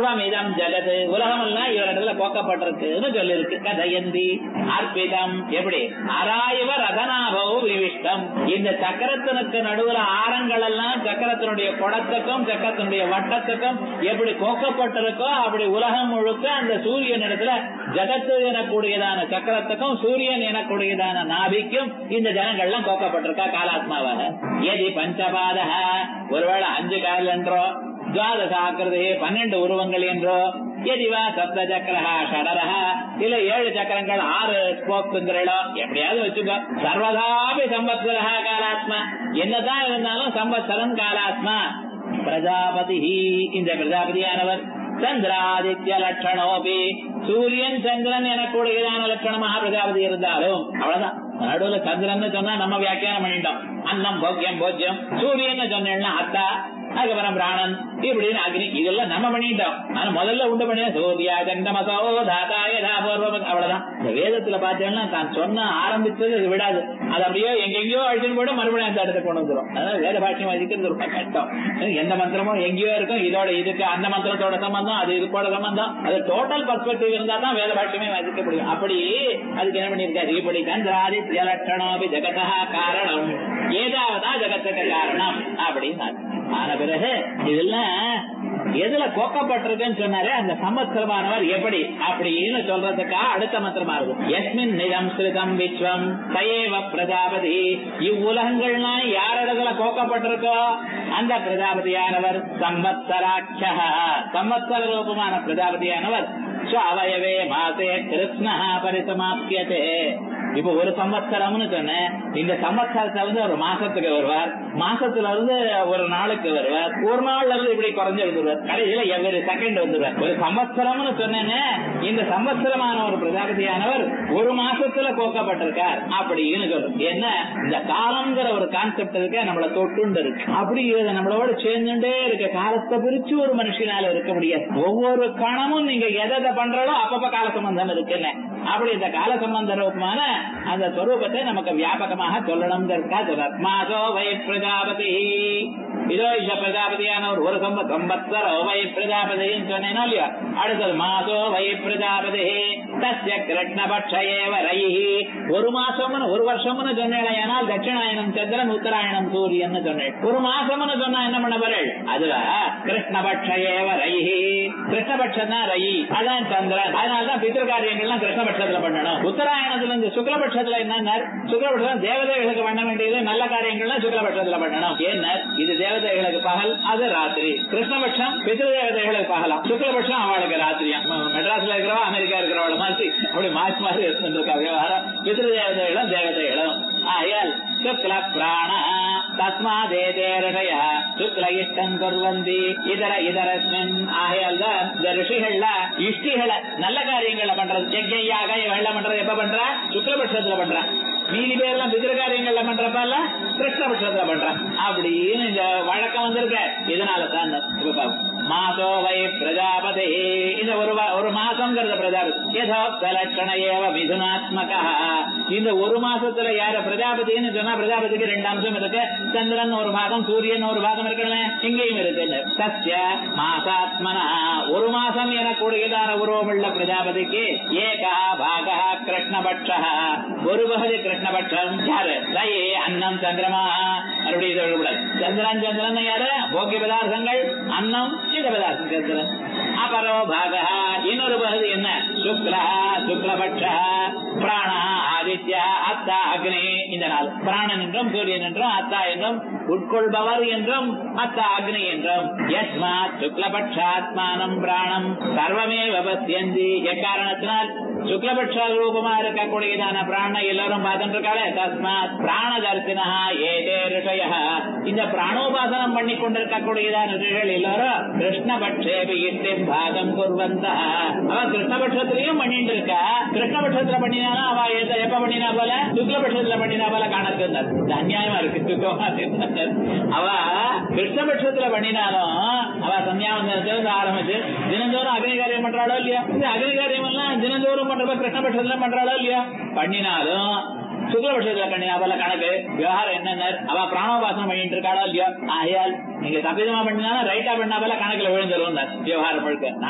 சர்வமிதம் ஜெகத் உலகம் எல்லாம் இவரிடத்துல போக்கப்பட்டிருக்குன்னு சொல்லிருக்கு கதையந்தி அர்ப்பிதம் எப்படி அராயவ ரதனாபவ விவிஷ்டம் இந்த சக்கரத்தினுக்கு நடுவுல ஆரங்கள் எல்லாம் சக்கரத்தினுடைய குடத்துக்கும் சக்கரத்தினுடைய வட்டத்துக்கும் எப்படி கோக்கப்பட்டிருக்கோ அப்படி உலகம் முழுக்க அந்த சூரியன் இடத்துல ஜகத்து எனக்கூடியதான சக்கரத்துக்கும் சூரியன் எனக்கூடியதான நாபிக்கும் இந்த ஜனங்கள்லாம் கோக்கப்பட்டிருக்கா காலாத்மாவாக எதி பஞ்சபாத ஒருவேளை அஞ்சு கால் என்றோ துவாதச ஆக்கிருதி பன்னெண்டு உருவங்கள் என்றோ எதிவா சப்த சக்கரஹா ஷடரஹா இல்ல ஏழு சக்கரங்கள் ஆறு ஸ்போக்குங்கிறோ எப்படியாவது வச்சுக்கோ சர்வதாபி சம்பத்சரஹா காலாத்மா என்னதான் இருந்தாலும் சம்பத்சரன் காலாத்மா பிரஜாபதி இந்த பிரஜாபதியானவர் சந்திராதித்ய லட்சணோபி சூரியன் சந்திரன் எனக்கூடியதான லட்சணமாக பிரஜாபதி இருந்தாலும் அவ்வளவுதான் நடுவுல சந்திரன் சொன்னா நம்ம வியாக்கியானம் பண்ணிட்டோம் அன்னம் போக்கியம் போக்கியம் சூரியன் சொன்னேன்னா அத்தா அதுக்கப்புறம் பிராணன் இப்படின்னு அக்னி இதெல்லாம் நம்ம பண்ணிட்டோம் ஆனா முதல்ல உண்டு பண்ணிய சூர்யா சண்டமசோ தாத்தாய தாபூர்வம் அவ்வளவுதான் இந்த வேதத்துல பார்த்தீங்கன்னா தான் சொன்ன ஆரம்பிச்சது இது விடாது அது அப்படியே எங்கெங்கயோ அழிச்சுன்னு போட்டு மறுபடியும் அந்த இடத்துக்கு கொண்டு வந்துடும் அதனால வேத பாஷ்யம் வதிக்கிறது ரொம்ப கஷ்டம் எந்த மந்திரமும் எங்கேயோ இருக்கும் இதோட இதுக்கு அந்த மந்திரத்தோட சம்பந்தம் அது இதுக்கோட சம்பந்தம் அது டோட்டல் பர்ஸ்பெக்டிவ் இருந்தா தான் வேத பாஷ்யமே வதிக்க முடியும் அப்படி அதுக்கு என்ன பண்ணிருக்காரு இப்படி சந்திராதித்ய லட்சணோபி ஜெகதா காரணம் ஏதாவதா ஜெகத்துக்கு காரணம் அப்படின்னு ஆன பிறகு இதெல்லாம் எதுல கோக்கப்பட்டிருக்குன்னு சொன்னாரே அந்த சம்பத்சரமானவர் எப்படி அப்படின்னு சொல்றதுக்கா அடுத்த மந்திரமா இருக்கும் எஸ்மின் நிலம் ஸ்ருதம் விஸ்வம் சயேவ பிரஜாபதி இவ்வுலகங்கள்லாம் யாரிடத்துல கோக்கப்பட்டிருக்கோ அந்த பிரஜாபதியானவர் சம்பத்சராட்ச சம்பத்சர ரூபமான பிரஜாபதியானவர் அவயவே மாசே கிருஷ்ணா பரிசமாப்பியதே இப்ப ஒரு சம்பத்சரம்னு சொன்னேன் இந்த சம்பத்சரத்தை வந்து ஒரு மாசத்துக்கு வருவார் மாசத்துல இருந்து ஒரு நாளுக்கு வருவார் ஒரு நாள்ல இருந்து இப்படி குறைஞ்சு வந்துருவார் கடைசியில எவ்வளவு செகண்ட் வந்துருவார் ஒரு சம்பத்சரம்னு சொன்னேன்னு இந்த சம்பத்சரமான ஒரு பிரஜாபதியானவர் ஒரு மாசத்துல கோக்கப்பட்டிருக்கார் அப்படின்னு சொல்றோம் என்ன இந்த காலம்ங்கிற ஒரு கான்செப்ட் இருக்க நம்மள தொட்டுண்டு இருக்கு அப்படி இதை நம்மளோட சேர்ந்துட்டே இருக்க காலத்தை பிரிச்சு ஒரு மனுஷனால இருக்க முடியாது ஒவ்வொரு கணமும் நீங்க எதை பண்றதோ அப்பப்ப கால சம்பந்தம் இருக்குன்னு அப்படி இந்த கால சம்பந்த ரூபமான அந்த ஸ்வரூபத்தை நமக்கு வியாபகமாக சொல்லணுங்கிறதுக்கா சொல்றார் மாசோ வை பிரஜாபதி இதோ இந்த பிரஜாபதியானவர் ஒரு சம்ப சம்பத்சரோ வை பிரஜாபதின்னு சொன்னேனோ இல்லையா அடுத்தது மாசோ வை பிரஜாபதி தஸ்ய கிருஷ்ணபட்ச ஏவ ரைஹி ஒரு மாசம்னு ஒரு வருஷம்னு சொன்னேனால் தட்சிணாயனம் சந்திரன் உத்தராயணம் சூரியன் சொன்னேன் ஒரு மாசம்னு சொன்னா என்ன பண்ண போறேன் அதுல கிருஷ்ணபட்ச ஏவ ரைஹி கிருஷ்ணபட்சம் தான் ரை அதான் சந்திரன் அதனாலதான் பித்திருக்காரியங்கள்லாம் கிருஷ்ணபட்சத்துல பண்ணணும் உத்தராயணத்துல இருந்து சுக்லபட்சத்துல என்ன சுக்லபட்சம் தேவதைகளுக்கு பண்ண வேண்டியது நல்ல காரியங்கள்லாம் சுக்லபட்சத்துல பண்ணணும் ஏன்னா இது தேவதைகளுக்கு பகல் அது ராத்திரி கிருஷ்ணபட்சம் பித்ரு தேவதைகளுக்கு பகலாம் சுக்லபட்சம் அவளுக்கு ராத்திரியா மெட்ராஸ்ல இருக்கிறவா அமெரிக்கா இருக்கிறவள மாதிரி அப்படி மாற்றி மாறி இருந்துருக்கா விவகாரம் பித்ரு தேவதைகளும் தேவதைகளும் ஆயால் சுக்ல பிராண தஸ்மாதேதேரடைய சுக்ல இஷ்டம் குர்வந்தி இதர இதரஸ்மின் ஆகையால் தான் இந்த ரிஷிகள்ல இஷ்டிகளை நல்ல காரியங்களை பண்றது யஜ்யாக வெள்ளம் பண்றது எப்ப பண்ற சுக்லபட்சத்துல பண்ற மீதி பேர்லாம் பிதிர காரியங்கள்ல பண்றப்ப கிருஷ்ணபட்சத்துல பண்ற அப்படின்னு இந்த வழக்கம் வந்திருக்க இதனால தான் இப்ப பாருங்க மாசோ வை பிரஜாபதி இந்த ஒரு ஒரு மாசம்ங்கிறது பிரஜாபதி யதோக்த லட்சண ஏவ மிதுனாத்மக இந்த ஒரு மாசத்துல யார பிரஜாபதினு சொன்னா பிரஜாபதிக்கு ரெண்டு அம்சம் இருக்கு சந்திரன் ஒரு பாகம் சூரியன் ஒரு பாகம் இருக்கணும் இங்கேயும் இருக்கு சத்ய மாசாத்மனா ஒரு மாசம் எனக்கூடியதான உருவமுள்ள பிரஜாபதிக்கு ஏகா பாகா கிருஷ்ணபட்ச ஒரு பகுதி கிருஷ்ணபட்சம் யாரு ரயே அன்னம் சந்திரமா மறுபடியும் சொல்லக்கூடாது சந்திரன் சந்திரன் யாரு போக்கிய பதார்த்தங்கள் அன்னம் இந்த பதார்த்தம் சந்திரன் அபரோ பாக இன்னொரு பகுதி என்ன சுக்லா சுக்லபட்ச பிராணா ஆதித்யா அத்தா அக்னி இந்த நாள் பிராணன் என்றும் சூரியன் என்றும் அத்தா என்றும் உட்கொள்பவர் என்றும் அத்தா அக்னி என்றும் யஸ்மா சுக்லபட்சாத்மானம் பிராணம் சர்வமே வபத்தியந்தி எக்காரணத்தினால் சுக்லபட்ச ரூபமா இருக்கக்கூடியதான பிராண எல்லாரும் பார்த்துட்டு இருக்காளே தஸ்மாத் பிராணதர்சினா ஏதே ரிஷய இந்த பிராணோபாசனம் பண்ணி கொண்டிருக்கக்கூடியதான ரிஷிகள் எல்லாரும் கிருஷ்ணபட்சேபி இஷ்டம் பாகம் குர்வந்த அவ கிருஷ்ணபட்சத்திலையும் பண்ணிட்டு இருக்கா கிருஷ்ணபட்சத்துல பண்ணினாலும் அவ எத- எப்ப பண்ணினா போல சுக்லபட்சத்துல பண்ணினா போல கணக்கு இது அநியாயமா இருக்கு சுத்தமா இருக்கு. அவ கிருஷ்ணபட்சத்துல பண்ணினாலும் அவ சன்னியாவந்தத்துல ஆரம்பிச்சு தினந்தோறும் அக்னிகாரியம் பண்றாளோ இல்லையா இந்த அக்னிகாரியம் எல்லாம் தினந்தோறும் பண்றப்ப கிருஷ்ணபட்சத்துல பண்றாளோ இல்லையா பண்ணினாலும் சுக்லபட்சத்துல பண்ணினா போல கணக்கு விவகாரம் என்னென்ன அவ பிராணோபாசனம் பண்ணிட்டு இருக்காளோ இல்லையா ஆகையால் நீங்க தப்பிதமா பண்ணினாலும் ரைட்டா பண்ணா போல கணக்குல விழுந்துரும் விவகாரம் முழுக்க